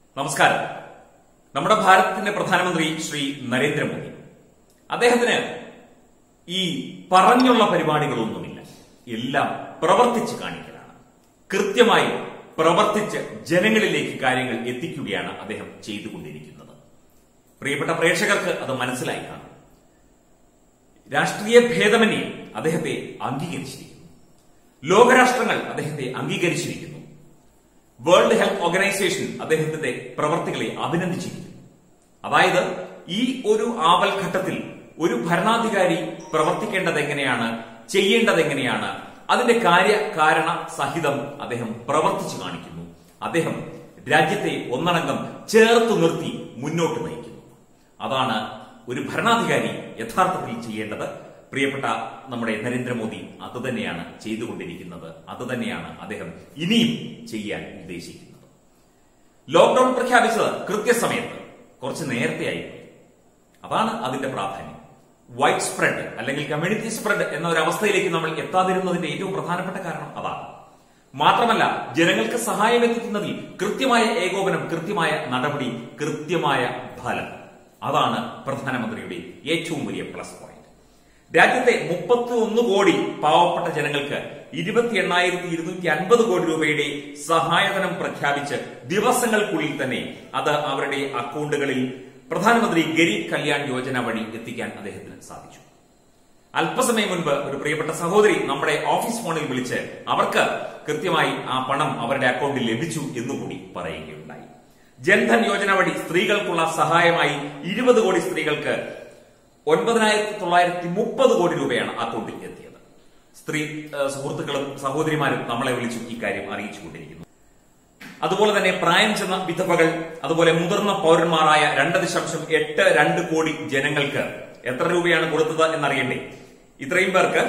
നമസ്കാരം നമ്മുടെ ഭാരതത്തിന്റെ പ്രധാനമന്ത്രി ശ്രീ നരേന്ദ്രമോദി അദ്ദേഹത്തിന് ഈ പറഞ്ഞുള്ള പരിപാടികളൊന്നുമില്ല എല്ലാം പ്രവർത്തിച്ച് കാണിക്കലാണ് കൃത്യമായി പ്രവർത്തിച്ച് ജനങ്ങളിലേക്ക് കാര്യങ്ങൾ എത്തിക്കുകയാണ് അദ്ദേഹം ചെയ്തുകൊണ്ടിരിക്കുന്നത് പ്രിയപ്പെട്ട പ്രേക്ഷകർക്ക് അത് മനസ്സിലായി കാണും രാഷ്ട്രീയ ഭേദമന്യേ അദ്ദേഹത്തെ അംഗീകരിച്ചിരിക്കുന്നു ലോകരാഷ്ട്രങ്ങൾ അദ്ദേഹത്തെ അംഗീകരിച്ചിരിക്കുന്നു വേൾഡ് ഹെൽത്ത് ഓർഗനൈസേഷൻ അദ്ദേഹത്തിന്റെ പ്രവർത്തികളെ അഭിനന്ദിച്ചിരിക്കുന്നു അതായത് ഈ ഒരു ആവൽഘട്ടത്തിൽ ഒരു ഭരണാധികാരി പ്രവർത്തിക്കേണ്ടത് എങ്ങനെയാണ് ചെയ്യേണ്ടത് എങ്ങനെയാണ് അതിന്റെ കാര്യ കാരണ സഹിതം അദ്ദേഹം പ്രവർത്തിച്ചു കാണിക്കുന്നു അദ്ദേഹം രാജ്യത്തെ ഒന്നടങ്കം ചേർത്തു നിർത്തി മുന്നോട്ട് നയിക്കുന്നു അതാണ് ഒരു ഭരണാധികാരി യഥാർത്ഥത്തിൽ ചെയ്യേണ്ടത് പ്രിയപ്പെട്ട നമ്മുടെ നരേന്ദ്രമോദി അത് തന്നെയാണ് ചെയ്തുകൊണ്ടിരിക്കുന്നത് അത് തന്നെയാണ് അദ്ദേഹം ഇനിയും ചെയ്യാൻ ഉദ്ദേശിക്കുന്നത് ലോക്ഡൌൺ പ്രഖ്യാപിച്ചത് കൃത്യസമയത്ത് കുറച്ച് നേരത്തെയായി പോയി അതാണ് അതിന്റെ പ്രാധാന്യം വൈഡ് സ്പ്രെഡ് അല്ലെങ്കിൽ കമ്മ്യൂണിറ്റി സ്പ്രെഡ് എന്ന ഒരു അവസ്ഥയിലേക്ക് നമ്മൾ എത്താതിരുന്നതിന്റെ ഏറ്റവും പ്രധാനപ്പെട്ട കാരണം അതാണ് മാത്രമല്ല ജനങ്ങൾക്ക് സഹായം എത്തിക്കുന്നതിൽ കൃത്യമായ ഏകോപനം കൃത്യമായ നടപടി കൃത്യമായ ഫലം അതാണ് പ്രധാനമന്ത്രിയുടെ ഏറ്റവും വലിയ പ്ലസ് പോയിന്റ് രാജ്യത്തെ മുപ്പത്തി ഒന്ന് കോടി പാവപ്പെട്ട ജനങ്ങൾക്ക് ഇരുപത്തി എണ്ണായിരത്തി ഇരുന്നൂറ്റി അൻപത് കോടി രൂപയുടെ സഹായധനം പ്രഖ്യാപിച്ച് ദിവസങ്ങൾക്കുള്ളിൽ തന്നെ അത് അവരുടെ അക്കൗണ്ടുകളിൽ പ്രധാനമന്ത്രി ഗരീബ് കല്യാൺ യോജന വഴി എത്തിക്കാൻ അദ്ദേഹത്തിന് സാധിച്ചു അല്പസമയം മുൻപ് ഒരു പ്രിയപ്പെട്ട സഹോദരി നമ്മുടെ ഓഫീസ് ഫോണിൽ വിളിച്ച് അവർക്ക് കൃത്യമായി ആ പണം അവരുടെ അക്കൗണ്ടിൽ ലഭിച്ചു എന്നുകൂടി പറയുകയുണ്ടായി ജൻധൻ യോജന വഴി സ്ത്രീകൾക്കുള്ള സഹായമായി ഇരുപത് കോടി സ്ത്രീകൾക്ക് ഒൻപതിനായിരത്തി തൊള്ളായിരത്തി മുപ്പത് കോടി രൂപയാണ് അക്കൗണ്ടിൽ എത്തിയത് സ്ത്രീ ഏഹ്, സുഹൃത്തുക്കളും സഹോദരിമാരും നമ്മളെ വിളിച്ചു ഇക്കാര്യം അറിയിച്ചുകൊണ്ടിരിക്കുന്നു അതുപോലെ തന്നെ പ്രായം ചെന്ന വിധവകൾ അതുപോലെ മുതിർന്ന പൗരന്മാരായ രണ്ട് ദശാംശം എട്ട് രണ്ട് കോടി ജനങ്ങൾക്ക് എത്ര രൂപയാണ് കൊടുത്തത് എന്നറിയണ്ടേ ഇത്രയും പേർക്ക്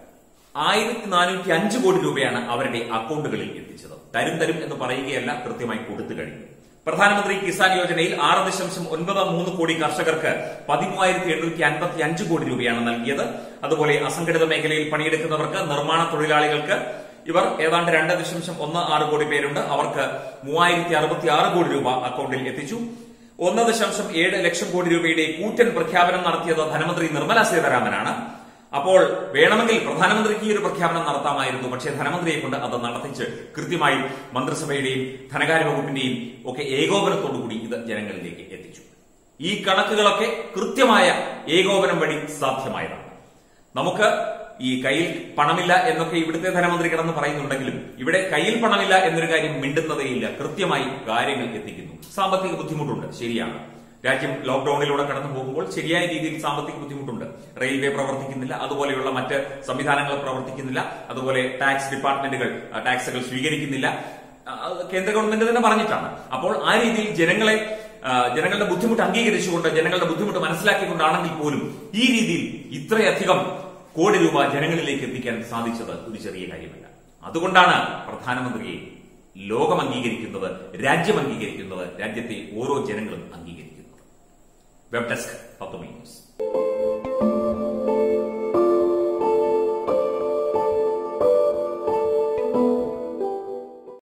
ആയിരത്തി നാനൂറ്റി അഞ്ച് കോടി രൂപയാണ് അവരുടെ അക്കൗണ്ടുകളിൽ എത്തിച്ചത് തരും തരും എന്ന് പറയുകയല്ല കൃത്യമായി കൊടുത്തു കഴിഞ്ഞു പ്രധാനമന്ത്രി കിസാൻ യോജനയിൽ ആറ് ദശാംശം ഒൻപത് മൂന്ന് കോടി കർഷകർക്ക് പതിമൂവായിരത്തി എണ്ണൂറ്റി അൻപത്തി അഞ്ച് കോടി രൂപയാണ് നൽകിയത് അതുപോലെ അസംഘടിത മേഖലയിൽ പണിയെടുക്കുന്നവർക്ക് നിർമ്മാണ തൊഴിലാളികൾക്ക് ഇവർ ഏതാണ്ട് രണ്ട് ദശാംശം ഒന്ന് ആറ് കോടി പേരുണ്ട് അവർക്ക് മൂവായിരത്തി അറുപത്തി ആറ് കോടി രൂപ അക്കൗണ്ടിൽ എത്തിച്ചു ഒന്ന് ദശാംശം ഏഴ് ലക്ഷം കോടി രൂപയുടെ കൂറ്റൻ പ്രഖ്യാപനം നടത്തിയത് ധനമന്ത്രി നിർമ്മല സീതാരാമനാണ് അപ്പോൾ വേണമെങ്കിൽ പ്രധാനമന്ത്രിക്ക് ഈ ഒരു പ്രഖ്യാപനം നടത്താമായിരുന്നു പക്ഷേ ധനമന്ത്രിയെ കൊണ്ട് അത് നടത്തിച്ച് കൃത്യമായി മന്ത്രിസഭയുടെയും ധനകാര്യ വകുപ്പിന്റെയും ഒക്കെ ഏകോപനത്തോടുകൂടി ഇത് ജനങ്ങളിലേക്ക് എത്തിച്ചു ഈ കണക്കുകളൊക്കെ കൃത്യമായ ഏകോപനം വഴി സാധ്യമായതാണ് നമുക്ക് ഈ കയ്യിൽ പണമില്ല എന്നൊക്കെ ഇവിടുത്തെ ധനമന്ത്രി കിടന്ന് പറയുന്നുണ്ടെങ്കിലും ഇവിടെ കയ്യിൽ പണമില്ല എന്നൊരു കാര്യം മിണ്ടുന്നതേയില്ല കൃത്യമായി കാര്യങ്ങൾ എത്തിക്കുന്നു സാമ്പത്തിക ബുദ്ധിമുട്ടുണ്ട് ശരിയാണ് രാജ്യം ലോക്ഡൌണിലൂടെ കടന്നു പോകുമ്പോൾ ശരിയായ രീതിയിൽ സാമ്പത്തിക ബുദ്ധിമുട്ടുണ്ട് റെയിൽവേ പ്രവർത്തിക്കുന്നില്ല അതുപോലെയുള്ള മറ്റ് സംവിധാനങ്ങൾ പ്രവർത്തിക്കുന്നില്ല അതുപോലെ ടാക്സ് ഡിപ്പാർട്ട്മെന്റുകൾ ആ, ടാക്സുകൾ സ്വീകരിക്കുന്നില്ല ആ, അത് കേന്ദ്ര ഗവൺമെന്റ് തന്നെ പറഞ്ഞിട്ടാണ് അപ്പോൾ ആ രീതിയിൽ ജനങ്ങളെ ആ, ജനങ്ങളുടെ ബുദ്ധിമുട്ട് അംഗീകരിച്ചുകൊണ്ട് ജനങ്ങളുടെ ബുദ്ധിമുട്ട് മനസ്സിലാക്കിക്കൊണ്ടാണെങ്കിൽ പോലും ഈ രീതിയിൽ ഇത്രയധികം കോടി രൂപ ജനങ്ങളിലേക്ക് എത്തിക്കാൻ സാധിച്ചത് ഒരു ചെറിയ കാര്യമല്ല അതുകൊണ്ടാണ് പ്രധാനമന്ത്രിയെ ലോകം അംഗീകരിക്കുന്നത് രാജ്യം അംഗീകരിക്കുന്നത് രാജ്യത്തെ ഓരോ ജനങ്ങളും അംഗീകരിക്കുന്നത് വെബ് ഡെസ്ക് പത്തുമണി ന്യൂസ്